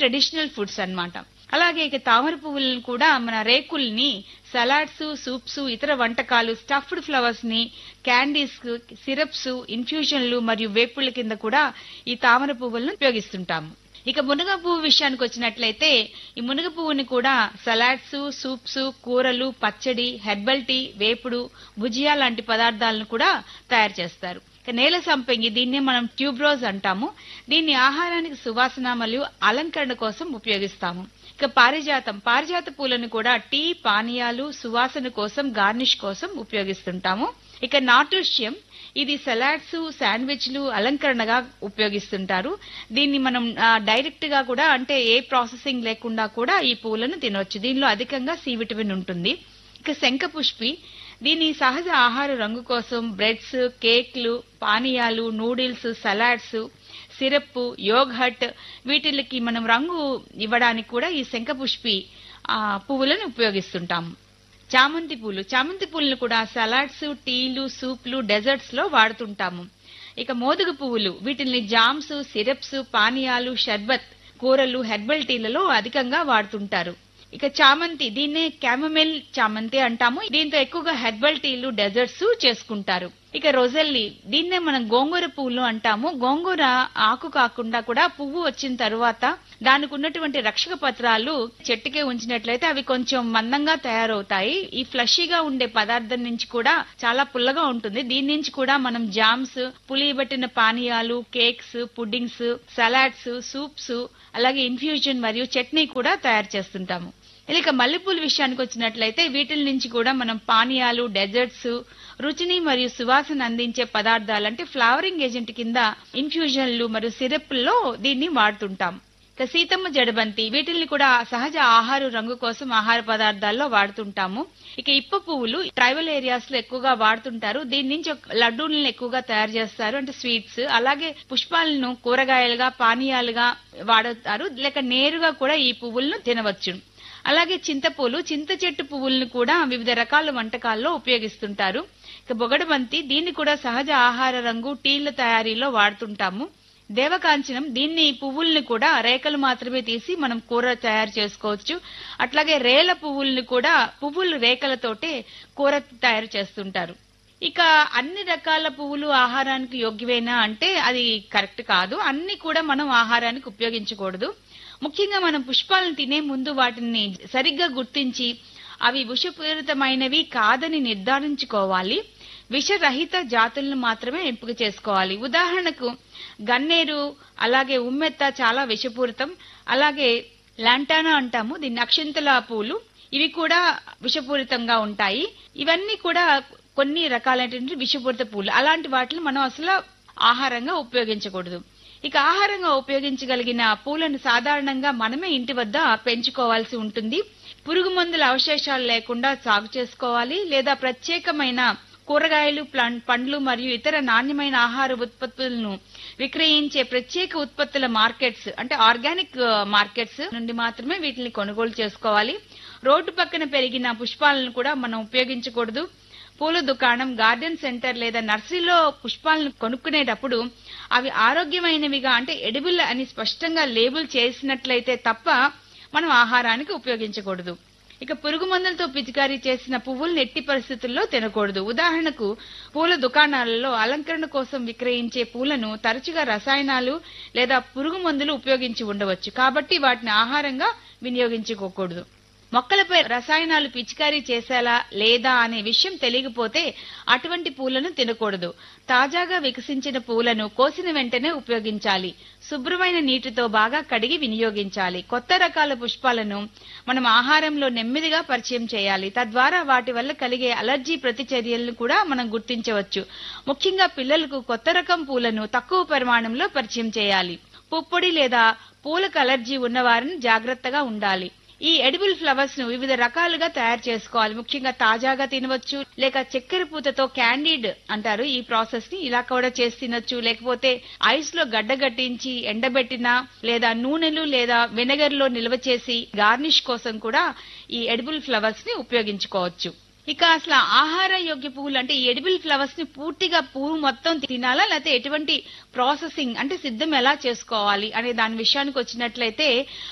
traditional foods అన్నమాట అలాగే ఇక తామర పువ్వులను కూడా మన రేకుల్ని సలాడ్స్ సూప్స్ ఇతర వంటకాలు స్టఫ్డ్ ఫ్లవర్స్ ని క్యాండీస్ సిరప్స్ ఇన్ఫ్యూజన్లు మరియు వేపుళ్ళ కింద కూడా ఈ తామర పువ్వులను ఉపయోగిస్తుంటాము ఇక మునగ పువ్వు విషయానికి వచ్చినట్లయితే ఈ మునగ పువ్వుని కూడా సలాడ్స్ సూప్స్ కూరలు పచ్చడి హెర్బల్ టీ వేపుడు భుజియా లాంటి పదార్థాలను కూడా తయారు చేస్తారు ఇక నేల సంపెంగి దీన్నే మనం ట్యూబ్రోజ్ అంటాము దీన్ని ఆహారానికి సువాసన మరియు అలంకరణ కోసం ఉపయోగిస్తాము ఇక పారిజాతం పారిజాత పూలను కూడా టీ పానీయాలు సువాసన కోసం గార్నిష్ కోసం ఉపయోగిస్తుంటాము ఇక నాటుష్యం ఇది సలాడ్స్ శాండ్విచ్లు అలంకరణగా ఉపయోగిస్తుంటారు దీన్ని మనం ఆ, డైరెక్ట్ గా కూడా అంటే ఏ ప్రాసెసింగ్ లేకుండా కూడా ఈ పూలను తినొచ్చు దీనిలో అధికంగా సి విటమిన్ ఉంటుంది ఇక శంఖ పుష్పి దీని సహజ ఆహార రంగు కోసం బ్రెడ్స్ కేక్లు పానీయాలు నూడిల్స్ సలాడ్స్ సిరప్ యోగహట్ వీటికి మనం రంగు ఇవ్వడానికి కూడా ఈ శంఖపుష్పి ఆ, పువ్వులను ఉపయోగిస్తుంటాము చామంతి పూలు చామంతి పూలను కూడా సలాడ్స్ టీలు సూప్లు డెజర్ట్స్ లో వాడుతుంటాము ఇక మోదుగ పువ్వులు వీటిని జామ్స్ సిరప్స్ పానీయాలు షర్బత్ కూరలు హెర్బల్ టీలలో అధికంగా వాడుతుంటారు ఇక చామంతి దీన్నే క్యామమెల్ చామంతి అంటాము దీంతో ఎక్కువగా హెర్బల్ టీలు డెజర్ట్స్ చేసుకుంటారు ఇక రొజెల్లి దీన్నే మనం గోంగూర పువ్వులు అంటాము గోంగూర ఆకు కాకుండా కూడా పువ్వు వచ్చిన తరువాత దానికి ఉన్నటువంటి రక్షక పత్రాలు చెట్టుకే ఉంచినట్లయితే అవి కొంచెం మందంగా తయారవుతాయి ఈ ఫ్లషీగా ఉండే పదార్థం నుంచి కూడా చాలా పుల్లగా ఉంటుంది దీని నుంచి కూడా మనం జామ్స్ పులియబట్టిన పానీయాలు కేక్స్ పుడ్డింగ్స్ సలాడ్స్ సూప్స్ అలాగే ఇన్ఫ్యూజన్ మరియు చట్నీ కూడా తయారు చేస్తుంటాము ఇక మల్లెపూల విషయానికి వచ్చినట్లయితే వీటిల నుంచి కూడా మనం పానీయాలు డెజర్ట్స్ రుచిని మరియు సువాసన అందించే పదార్థాలు అంటే ఫ్లవరింగ్ ఏజెంట్ కింద ఇన్ఫ్యూజన్లు మరియు సిరప్ల్లో దీన్ని వాడుతుంటాం ఇక సీతమ్మ జడబంతి వీటిల్ని కూడా సహజ ఆహార రంగు కోసం ఆహార పదార్థాల్లో వాడుతుంటాము ఇక ఇప్ప పువ్వులు ట్రైబల్ ఏరియాస్ లో ఎక్కువగా వాడుతుంటారు దీని నుంచి ఒక లడ్డూలను ఎక్కువగా తయారు చేస్తారు అంటే స్వీట్స్ అలాగే పుష్పాలను కూరగాయలుగా పానీయాలుగా వాడతారు లేక నేరుగా కూడా ఈ పువ్వులను తినవచ్చు అలాగే చింతపూలు చింత చెట్టు పువ్వులను కూడా వివిధ రకాల వంటకాల్లో ఉపయోగిస్తుంటారు ఇక బొగడబంతి దీన్ని కూడా సహజ ఆహార రంగు టీల తయారీలో వాడుతుంటాము దేవకాంచనం దీన్ని పువ్వుల్ని కూడా రేకలు మాత్రమే తీసి మనం కూర తయారు చేసుకోవచ్చు అట్లాగే రేల పువ్వుల్ని కూడా పువ్వులు రేకలతోటే కూర తయారు చేస్తుంటారు ఇక అన్ని రకాల పువ్వులు ఆహారానికి యోగ్యమేనా అంటే అది కరెక్ట్ కాదు అన్ని కూడా మనం ఆహారానికి ఉపయోగించకూడదు ముఖ్యంగా మనం పుష్పాలను తినే ముందు వాటిని సరిగ్గా గుర్తించి అవి విషపూరితమైనవి కాదని నిర్ధారించుకోవాలి విషరహిత జాతులను మాత్రమే ఎంపిక చేసుకోవాలి ఉదాహరణకు గన్నేరు అలాగే ఉమ్మెత్త చాలా విషపూరితం అలాగే లాంటానా అంటాము దీన్ని అక్షింతల పూలు ఇవి కూడా విషపూరితంగా ఉంటాయి ఇవన్నీ కూడా కొన్ని రకాలైనటువంటి విషపూరిత పూలు అలాంటి వాటిని మనం అసలు ఆహారంగా ఉపయోగించకూడదు ఇక ఆహారంగా ఉపయోగించగలిగిన పూలను సాధారణంగా మనమే ఇంటి వద్ద పెంచుకోవాల్సి ఉంటుంది పురుగు మందుల అవశేషాలు లేకుండా సాగు చేసుకోవాలి లేదా ప్రత్యేకమైన కూరగాయలు ప్లాన్- పండ్లు మరియు ఇతర నాణ్యమైన ఆహార ఉత్పత్తులను విక్రయించే ప్రత్యేక ఉత్పత్తుల మార్కెట్స్ అంటే ఆర్గానిక్ ఆ, మార్కెట్స్ నుండి మాత్రమే వీటిని కొనుగోలు చేసుకోవాలి రోడ్డు పక్కన పెరిగిన పుష్పాలను కూడా మనం ఉపయోగించకూడదు పూల దుకాణం గార్డెన్ సెంటర్ లేదా నర్సరీలో పుష్పాలను కొనుక్కునేటప్పుడు అవి ఆరోగ్యమైనవిగా అంటే ఎడిబుల్ అని స్పష్టంగా లేబుల్ చేసినట్లయితే తప్ప మనం ఆహారానికి ఉపయోగించకూడదు ఇక పురుగు మందులతో పిచికారీ చేసిన పువ్వులను ఎట్టి పరిస్థితుల్లో తినకూడదు ఉదాహరణకు పూల దుకాణాలలో అలంకరణ కోసం విక్రయించే పూలను తరచుగా రసాయనాలు లేదా పురుగు మందులు ఉపయోగించి ఉండవచ్చు కాబట్టి వాటిని ఆహారంగా వినియోగించుకోకూడదు మొక్కలపై రసాయనాలు పిచికారీ చేసేలా లేదా అనే విషయం తెలియకపోతే అటువంటి పూలను తినకూడదు తాజాగా వికసించిన పూలను కోసిన వెంటనే ఉపయోగించాలి శుభ్రమైన నీటితో బాగా కడిగి వినియోగించాలి కొత్త రకాల పుష్పాలను మనం ఆహారంలో నెమ్మదిగా పరిచయం చేయాలి తద్వారా వాటి వల్ల కలిగే అలర్జీ ప్రతిచర్యలను కూడా మనం గుర్తించవచ్చు ముఖ్యంగా పిల్లలకు కొత్త రకం పూలను తక్కువ పరిమాణంలో పరిచయం చేయాలి పుప్పొడి లేదా పూలకు అలర్జీ ఉన్నవారిని జాగ్రత్తగా ఉండాలి ఈ ఎడిబుల్ ఫ్లవర్స్ ను వివిధ రకాలుగా తయారు చేసుకోవాలి ముఖ్యంగా తాజాగా తినవచ్చు లేక చక్కెర పూతతో క్యాండీడ్ అంటారు ఈ ప్రాసెస్ ని ఇలా కూడా చేసి తినొచ్చు లేకపోతే ఐస్ లో గడ్డగట్టించి ఎండబెట్టిన లేదా నూనెలు లేదా వెనగర్ లో నిల్వ చేసి గార్నిష్ కోసం కూడా ఈ ఎడిబుల్ ఫ్లవర్స్ ని ఉపయోగించుకోవచ్చు ఇక అసలు ఆహార యోగ్య పువ్వులు అంటే ఈ ఎడిబుల్ ఫ్లవర్స్ ని పూర్తిగా పువ్వు మొత్తం తినాలా లేకపోతే ఎటువంటి ప్రాసెసింగ్ అంటే సిద్ధం ఎలా చేసుకోవాలి అనే దాని విషయానికి వచ్చినట్లయితే